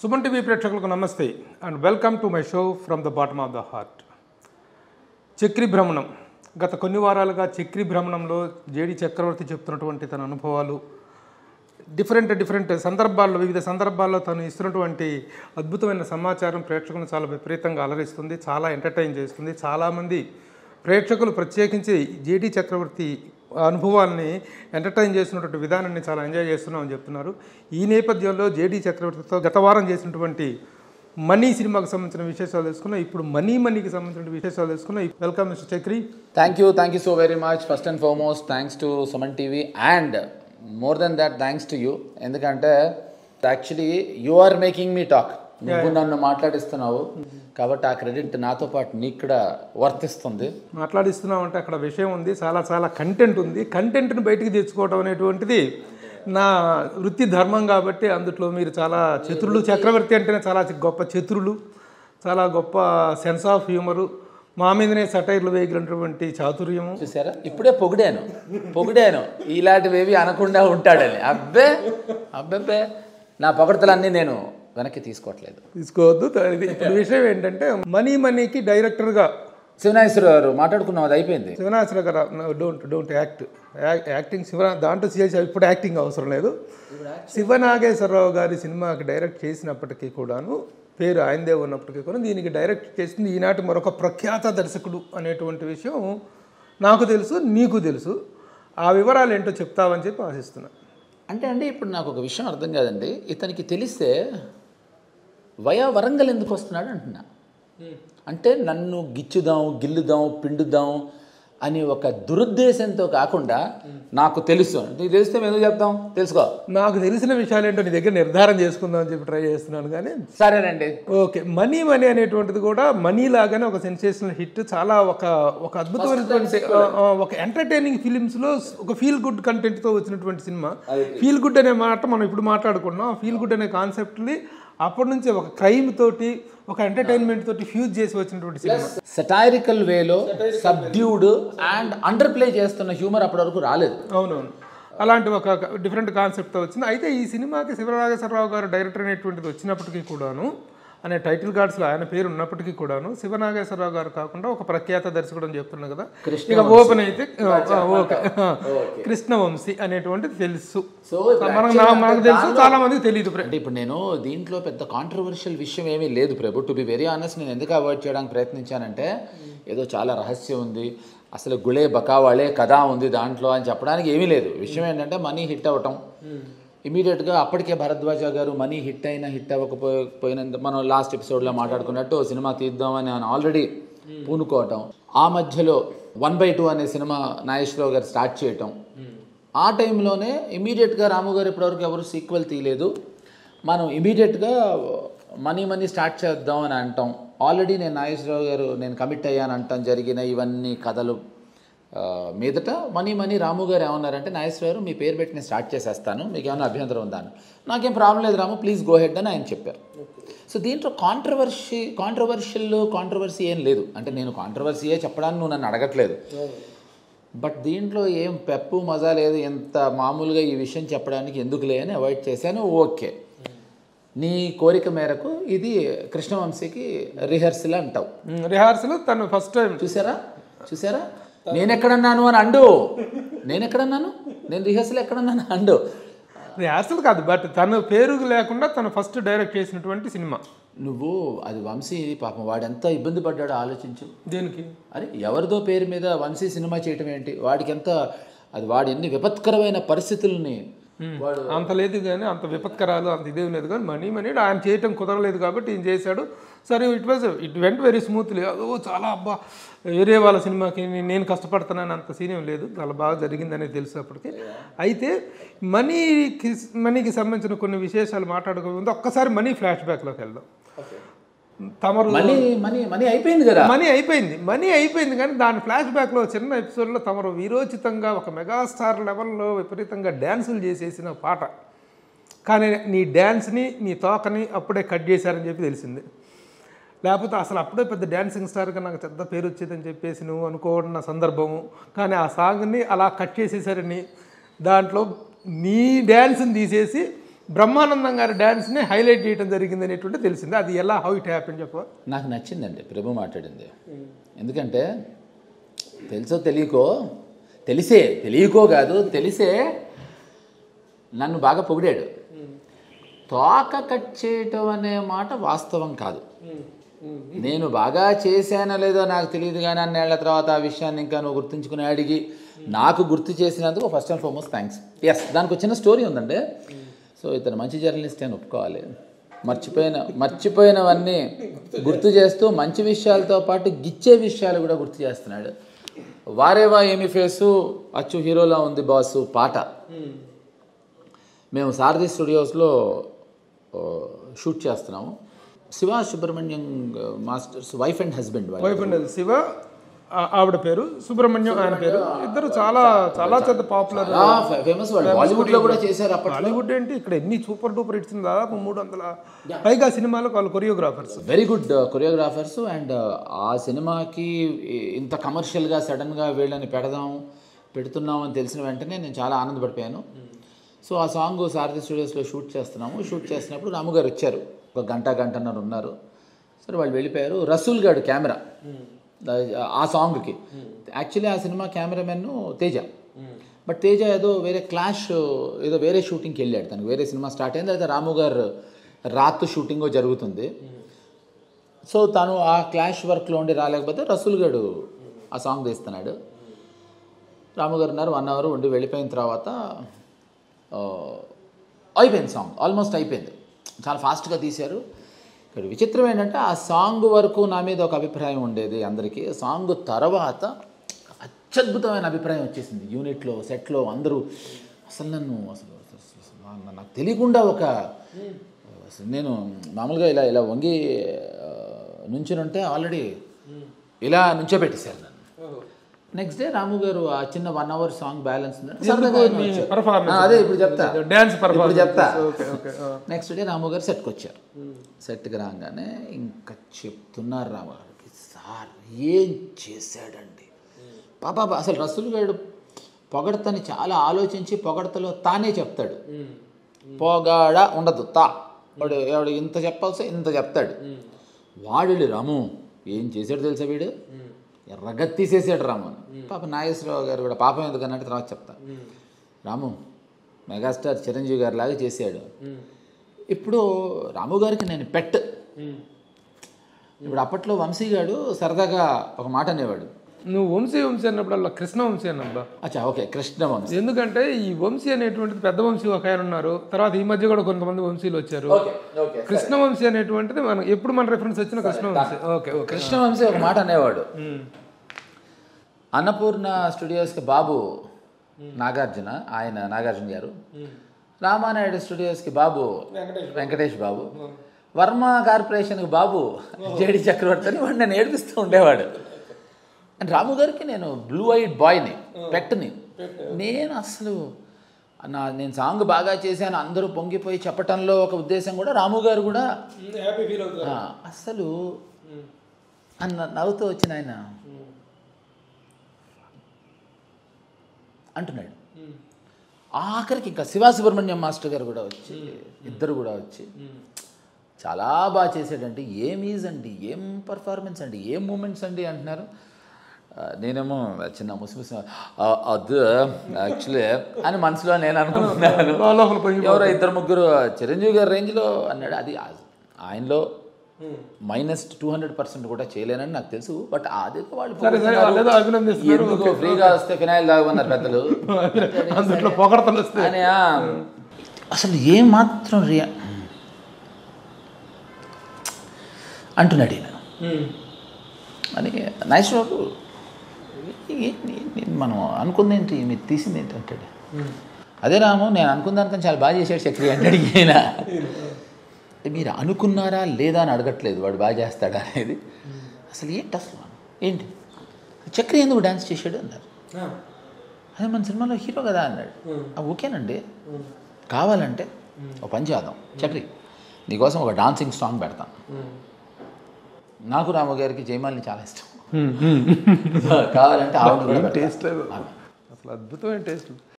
Suman TV ప్రేక్షకులకు నమస్తే and welcome to my show from the bottom of the heart Chakri భ్రమణం గత కొన్ని వారాలుగా చక్రి భ్రమణంలో జేడి చక్రవర్తి చెప్తున్నటువంటి తన అనుభవాలు డిఫరెంట్ డిఫరెంట్ సందర్భాల్లో వివిధ సందర్భాల్లో తను ఇస్తున్నటువంటి అద్భుతమైన సమాచారం ప్రేక్షకులను చాలా విపరీతంగా అలరిస్తుంది చాలా ఎంటర్టైన్ చేస్తుంది చాలామంది ప్రేక్షకులు ప్రత్యేకించి జేడి చక్రవర్తి అనుభవాల్ని ఎంటర్టైన్ చేసినటువంటి విధానాన్ని చాలా ఎంజాయ్ చేస్తున్నామని చెప్తున్నారు ఈ నేపథ్యంలో జేడి చక్రవర్తితో గత వారం చేసినటువంటి మనీ సినిమాకి సంబంధించిన విశేషాలు తెలుసుకున్నాం ఇప్పుడు మనీ మనీకి సంబంధించిన విశేషాలు తెలుసుకున్నాం welcome mister Chakri thank you thank you so very much first and foremost thanks to Suman TV and more than that thanks to you ఎందుకంటే actually you are making me talk నువ్వు నన్ను మాట్లాడిస్తున్నావు కాబట్టి ఆ క్రెడిట్ నాతో పాటు నీకు కూడా వర్తిస్తుంది మాట్లాడిస్తున్నాం అంటే అక్కడ విషయం ఉంది చాలా చాలా కంటెంట్ ఉంది కంటెంట్ని బయటికి తెచ్చుకోవడం అనేటువంటిది నా వృత్తి ధర్మం కాబట్టి అందులో మీరు చాలా చతురులు చక్రవర్తి అంటేనే చాలా గొప్ప చతురులు చాలా గొప్ప సెన్స్ ఆఫ్ హ్యూమరు మా మీదనే సటైర్లు వేయగలిగినటువంటి చాతుర్యము చూసారా ఇప్పుడే పొగిడాను పొగిడాను ఇలాంటివేవి అనకుండా ఉంటాడని అబ్బే అబ్బబ్బే నా పొగడతలన్నీ నేను వెనక్కి తీసుకోవట్లేదు తీసుకోవద్దు ఇది ఇప్పుడు విషయం ఏంటంటే మనీ మనీకి డైరెక్టర్గా శివనాగేశ్వర గారు మాట్లాడుకున్నాం అది అయిపోయింది శివనాశ్వర గారు don't don't act acting Siva దాంట్లో చేసి ఇప్పుడు యాక్టింగ్ అవసరం లేదు శివనాగేశ్వరరావు గారి సినిమాకి డైరెక్ట్ చేసినప్పటికీ కూడాను పేరు ఆయనదే ఉన్నప్పటికీ కూడా దీనికి డైరెక్ట్ చేసింది ఈనాటి మరొక ప్రఖ్యాత దర్శకుడు అనేటువంటి విషయం నాకు తెలుసు నీకు తెలుసు ఆ వివరాలు ఏంటో చెప్తావని చెప్పి ఆశిస్తున్నా అంటే అండి ఇప్పుడు నాకు ఒక విషయం అర్థం కాదండి ఇతనికి తెలిస్తే వయా వరంగల్ ఎందుకు వస్తున్నాడు అంటున్నా అంటే నన్ను గిచ్చుదాం గిల్లుదాం పిండుదాం అని ఒక దురుద్దేశంతో కాకుండా నాకు తెలుసు నీకు తెలిస్తే మేము ఎందుకు చెప్తాం తెలుసుకో నాకు తెలిసిన విషయాలు ఏంటో నీ దగ్గర నిర్ధారణ చేసుకుందాం అని చెప్పి ట్రై చేస్తున్నాను కానీ సరేనండి ఓకే మనీ మనీ అనేటువంటిది కూడా మనీ లాగానే ఒక సెన్సేషనల్ హిట్ చాలా ఒక ఒక అద్భుతమైనటువంటి ఆ, ఆ, ఒక ఎంటర్టైనింగ్ ఫిలిమ్స్ లో ఒక ఫీల్ గుడ్ కంటెంట్ తో వచ్చినటువంటి సినిమా ఫీల్ గుడ్ అనే మాట మనం ఇప్పుడు మాట్లాడుకున్నాం ఫీల్ గుడ్ అనే కాన్సెప్ట్ ని అప్పటి నుంచి ఒక క్రైమ్ తోటి ఒక ఎంటర్టైన్మెంట్ తోటి ఫ్యూజ్ చేసి వచ్చినటువంటి సినిమా సెటారికల్ వేలో సబ్డ్యూడ్ అండ్ అండర్ ప్లే చేస్తున్న హ్యూమర్ అప్పటి వరకు రాలేదు అవునవును అలాంటి ఒక డిఫరెంట్ కాన్సెప్ట్తో వచ్చింది అయితే ఈ సినిమాకి శివనాగేశ్వరరావు గారు డైరెక్టర్ అనేటువంటిది వచ్చినప్పటికీ కూడాను అనే టైటిల్ కార్డ్స్లో ఆయన పేరు ఉన్నప్పటికీ కూడాను శివనాగేశ్వరరావు గారు కాకుండా ఒక ప్రఖ్యాత దర్శకుడు అని చెప్తున్నాను కదా ఇక ఓపెన్ అయితే ఆ, ఆ, ఓకే ఆ, కృష్ణవంశీ అనేటువంటిది తెలుసు సో మనకు నా- మనకు తెలుసు చాలా మందికి తెలియదు అంటే ఇప్పుడు నేను దీంట్లో పెద్ద కాంట్రవర్షియల్ విషయం ఏమీ లేదు Prabhu to be very honest నేను ఎందుకు అవాయిడ్ చేయడానికి ప్రయత్నించానంటే ఏదో చాలా రహస్యం ఉంది అసలు గుళే బకావాళే కథ ఉంది దాంట్లో అని చెప్పడానికి ఏమీ లేదు విషయం ఏంటంటే మనీ హిట్ అవ్వటం ఇమీడియట్గా అప్పటికే భరద్వాజ గారు మనీ హిట్ అయినా హిట్ అవ్వకపోయినంత మనం లాస్ట్ ఎపిసోడ్లో మాట్లాడుకున్నట్టు సినిమా తీద్దామని ఆయన ఆల్రెడీ పూనుకోవటం ఆ మధ్యలో వన్ బై టూ అనే సినిమా నాగేశ్వరరావు గారు స్టార్ట్ చేయటం ఆ టైంలోనే ఇమీడియట్గా రాము గారు ఇప్పటివరకు ఎవరు సీక్వెల్ తీయలేదు మనం ఇమీడియట్గా మనీ మనీ స్టార్ట్ చేద్దాం అని అంటాం ఆల్రెడీ నేను నాగేశ్వరరావు గారు నేను కమిట్ అయ్యాను అంటాం జరిగిన ఇవన్నీ కథలు ఆ, మీదట మనీ మనీ రాము గారు ఏమన్నారంటే నాగేశ్వర గారు మీ పేరు పెట్టి నేను స్టార్ట్ చేసేస్తాను మీకు ఏమైనా అభ్యంతరం ఉందా అని నాకేం ప్రాబ్లం లేదు రాము ప్లీజ్ గో హెడ్ అని ఆయన చెప్పారు సో దీంట్లో కాంట్రవర్షీ కాంట్రవర్షియల్ కాంట్రవర్సీ ఏం లేదు అంటే నేను కాంట్రవర్సీయే చెప్పడానికి నువ్వు నన్ను అడగట్లేదు బట్ దీంట్లో ఏం పెప్పు మజా లేదు ఎంత మామూలుగా ఈ విషయం చెప్పడానికి ఎందుకులే అని అవాయిడ్ చేశాను ఓకే నీ కోరిక మేరకు ఇది కృష్ణవంశీకి రిహర్సల్ అంటావు రిహార్సల్ తను ఫస్ట్ టైం చూసారా చూసారా నేను ఎక్కడన్నాను అని అండు నేను ఎక్కడన్నాను నేను రిహర్సల్ ఎక్కడన్నాను అండు రిహార్సల్ కాదు బట్ తను పేరు లేకుండా తను ఫస్ట్ డైరెక్ట్ చేసినటువంటి సినిమా నువ్వు అది వంశీ పాపం వాడు ఎంత ఇబ్బంది పడ్డాడో ఆలోచించు దేనికి అరే ఎవరిదో పేరు మీద వంశీ సినిమా చేయటం ఏంటి వాడికి ఎంత అది వాడు ఎన్ని విపత్కరమైన పరిస్థితుల్ని వాడు అంత లేదు కానీ అంత విపత్కరాలు అంత ఇదేం లేదు కానీ మనీ మనీ ఆయన చేయటం కుదరలేదు కాబట్టి ఈయన చేశాడు సరే it was it went very smoothly ఓ చాలా అబ్బా వేరే వాళ్ళ సినిమాకి నే- నేను కష్టపడుతున్నాను అంత సీన్ ఏం లేదు చాలా బాగా జరిగిందనే తెలుసు అప్పటికి అయితే మనీకి మనీకి సంబంధించిన కొన్ని విశేషాలు మాట్లాడుకునే ముందు ఒక్కసారి మనీ ఫ్లాష్ బ్యాక్లోకి వెళ్దాం తమరు మనీ మనీ మనీ అయిపోయింది కదా మనీ అయిపోయింది మనీ అయిపోయింది కానీ దాని ఫ్లాష్ బ్యాక్లో చిన్న ఎపిసోడ్లో తమరు వీరోచితంగా ఒక మెగాస్టార్ లెవెల్లో విపరీతంగా డ్యాన్సులు చేసేసిన పాట కానీ నీ డ్యాన్స్ని నీ తోకని అప్పుడే కట్ చేశారని చెప్పి తెలిసింది లేకపోతే అసలు అప్పుడే పెద్ద డ్యాన్సింగ్ స్టార్గా నాకు పెద్ద పేరు వచ్చేదని చెప్పేసి నువ్వు అనుకోన్న సందర్భము కానీ ఆ సాంగ్ని అలా కట్ చేసేసారని దాంట్లో నీ డ్యాన్స్ని తీసేసి బ్రహ్మానందం గారి డ్యాన్స్ని హైలైట్ చేయడం జరిగింది అనేటువంటి తెలిసింది అది ఎలా హౌ ఇట్ హ్యాపెన్ చెప్ప నాకు నచ్చిందండి ప్రభు మాట్లాడింది ఎందుకంటే తెలుసో తెలియకో తెలిసే తెలియకో కాదు తెలిసే నన్ను బాగా పొగిడాడు తోక కట్ చేయటం అనే మాట వాస్తవం కాదు నేను బాగా చేశానో లేదో నాకు తెలియదు కానీ అన్నేళ్ల తర్వాత ఆ విషయాన్ని ఇంకా నువ్వు గుర్తుంచుకుని అడిగి నాకు గుర్తు చేసినందుకు first and foremost thanks yes దానికి వచ్చిన స్టోరీ ఉందండి సో ఇతను మంచి జర్నలిస్ట్ అని ఒప్పుకోవాలి మర్చిపోయిన మర్చిపోయినవన్నీ గుర్తు చేస్తూ మంచి విషయాలతో పాటు గిచ్చే విషయాలు కూడా గుర్తు చేస్తున్నాడు వారేవా ఏమి ఫేసు అచ్చు హీరోలా ఉంది బాసు పాట మేము సారథి స్టూడియోస్లో ఆ, షూట్ చేస్తున్నాము Siva Subrahmanyam masters wife and husband వాళ్ళు వైఫ్ అండ్ శివ ఆ- ఆవిడ పేరు సుబ్రహ్మణ్యం ఆయన పేరు ఇద్దరు చాలా చాలా పెద్ద పాపులర్ ఫేమస్ వాళ్ళు బాలీవుడ్లో కూడా చేశారు అప్పట్లో హాలీవుడ్ ఏంటి ఇక్కడ ఎన్ని సూపర్ డూపర్ హిట్స్ ఉంది, దాదాపు మూడు వందల పైగా సినిమాలకు వాళ్ళు choreographers very good choreographers and ఆ సినిమాకి ఇంత కమర్షియల్గా సడన్గా వీళ్ళని పెడదాం పెడుతున్నాం అని తెలిసిన వెంటనే నేను చాలా ఆనందపడిపోయాను సో ఆ సాంగ్ సారథి స్టూడియోస్లో షూట్ చేస్తున్నాము షూట్ చేసినప్పుడు రాము గారు వచ్చారు ఒక గంట గంటన్నర ఉన్నారు సరే వాళ్ళు వెళ్ళిపోయారు రసూల్ గారు కెమెరా ఆ సాంగ్కి యాక్చువల్లీ ఆ cinema cameraman Teja but Teja ఏదో వేరే క్లాష్ ఏదో వేరే షూటింగ్కి వెళ్ళాడు తనకు వేరే సినిమా స్టార్ట్ అయింది అయితే రాము గారు రాత్ షూటింగ్ జరుగుతుంది సో తను ఆ క్లాష్ వర్క్లో ఉండి రాలేకపోతే రసూల్ గడు ఆ సాంగ్ తీస్తున్నాడు రాము గారు ఉన్నారు వన్ అవర్ ఉండి వెళ్ళిపోయిన తర్వాత ఆ, అయిపోయింది సాంగ్ ఆల్మోస్ట్ అయిపోయింది చాలా ఫాస్ట్గా తీశారు ఇక్కడ విచిత్రం ఏంటంటే ఆ సాంగ్ వరకు నా మీద ఒక అభిప్రాయం ఉండేది అందరికీ సాంగ్ తర్వాత అత్యద్భుతమైన అభిప్రాయం వచ్చేసింది యూనిట్లో సెట్లో అందరూ అసలు నన్ను అసలు అసలు- అసలు నా- నాకు తెలియకుండా ఒక అసలు నేను మామూలుగా ఇలా ఇలా వంగి ఆ, నుంచునుంటే ఆల్రెడీ ఇలా నుంచోబెట్టేశారు నన్ను నెక్స్ట్ డే రాము గారు ఆ చిన్న వన్ అవర్ సాంగ్ బ్యాలెన్స్ ఉందంటే సరదాగా ఆయన వచ్చారు. performance. ఆ, అదే ఇప్పుడు చెప్తా డాన్స్ ఇప్పుడు పర్ఫార్మెన్స్ చెప్తా okay okay next day Ramu garu సెట్కి వచ్చారు సెట్కి రాగానే ఇంకా చెప్తున్నారు రాము గారికి సార్ ఏం చేశాడండి పాపా అసలు రసూల్ గారు పొగడతని చాలా ఆలోచించి పొగడతలో తానే చెప్తాడు పొగాడ ఉండదు తా వాడు వాడు ఇంత చెప్పాల్సి ఇంత చెప్తాడు వాడు రాము ఏం చేశాడు తెలుసా వీడు ఎర్రగా తీసేసాడు రాము అని. పాప నాగేశ్వరరావు గారు కూడా పాపం ఎందుకన్నట్టు తర్వాత చెప్తా రాము మెగాస్టార్ చిరంజీవి గారి లాగా చేశాడు ఇప్పుడు రాము గారికి నేను పెట్ ఇప్పుడు అప్పట్లో వంశీ గారు సరదాగా ఒక మాట అనేవాడు నువ్వు వంశీ వంశీ అన్నప్పుడు కృష్ణ వంశీ అన్నబ్బా అచ్చా ఓకే కృష్ణ వంశీ ఎందుకంటే ఈ వంశీ అనేటువంటిది పెద్ద వంశీ ఒక ఆయన ఉన్నారు తర్వాత ఈ మధ్య కూడా కొంతమంది వంశీలు వచ్చారు ఓకే ఓకే కృష్ణ వంశీ అనేటువంటిది మనం ఎప్పుడు మన రెఫరెన్స్ వచ్చిన కృష్ణ వంశీ ఓకే ఓకే కృష్ణ వంశీ ఒక మాట అనేవాడు అన్నపూర్ణ స్టూడియోస్కి బాబు నాగార్జున ఆయన నాగార్జున గారు రామానాయుడు స్టూడియోస్కి బాబు వెంకటేష్ బాబు వర్మ కార్పొరేషన్కి బాబు జేడి చక్రవర్తి అని వాడు నేను ఏడిపిస్తూ ఉండేవాడు అండ్ రాము గారికి నేను బ్లూ ఐడ్ బాయ్ని పెట్టని నేను అసలు నా నేను సాంగ్ బాగా చేశాను అందరూ పొంగిపోయి చెప్పటంలో ఒక ఉద్దేశం కూడా రాము గారు కూడా హ్యాపీ ఫీల్ అవుతుంది ఆ, అసలు అన్న నవ్వుతూ వచ్చిన ఆయన అంటున్నాడు ఆఖరికి ఇంకా శివా సుబ్రహ్మణ్యం మాస్టర్ గారు కూడా వచ్చి ఇద్దరు కూడా వచ్చి చాలా బాగా చేశాడండి ఏం ఈజ్ అండి ఏం పర్ఫార్మెన్స్ అండి ఏం మూమెంట్స్ అండి అంటున్నారు ఆ, నేనేమో చిన్న ముసిముసి "ఆ, అది యాక్చువల్లీ అని మనసులో నేను అనుకుంటున్నాను లోపల పోయి ఎవరో ఇద్దరు ముగ్గురు చిరంజీవి గారి రేంజ్లో అన్నాడు అది ఆ- ఆయనలో మైనస్ టూ హండ్రెడ్ పర్సెంట్ కూడా చేయలేనని నాకు తెలుసు బట్ అది వాళ్ళు సరే సరే వాళ్ళు ఏదో అభినందిస్తున్నారు ఎందుకు ఫ్రీగా వస్తే ఫినాయిల్ తాగమన్నారు పెద్దలు అందులో పొగడతలు వస్తాయి అని ఆ, అసలు ఏం మాత్రం రియా అంటున్నాడు ఈయన అని నాగేశ్వర బాబు ఏ- ఏ- ఏ- మనం అనుకుంది ఏంటి మీరు తీసింది ఏంటి అంటాడు అదే రాము నేను అనుకున్న దానికన్నా చాలా బాగా చేశాడు చక్రి అంటాడు ఈయన మీరు అనుకున్నారా లేదా అని అడగట్లేదు వాడు బాగా చేస్తాడా అనేది అసలు ఏంటి అసలు ఏంటి చక్రి ఎందుకు డ్యాన్స్ చేశాడు అన్నారు అదే మన సినిమాలో హీరో కదా అన్నాడు "ఆ, ఓకేనండి కావాలంటే ఒక పని చేద్దాం చక్రి నీకోసం ఒక డాన్సింగ్ సాంగ్ పెడతాను నాకు రాము గారికి జయమాలిని చాలా ఇష్టం కావాలంటే ఆవిడ కూడా పెడతా. టేస్ట్ లేదు అసలు అద్భుతమైన టేస్ట్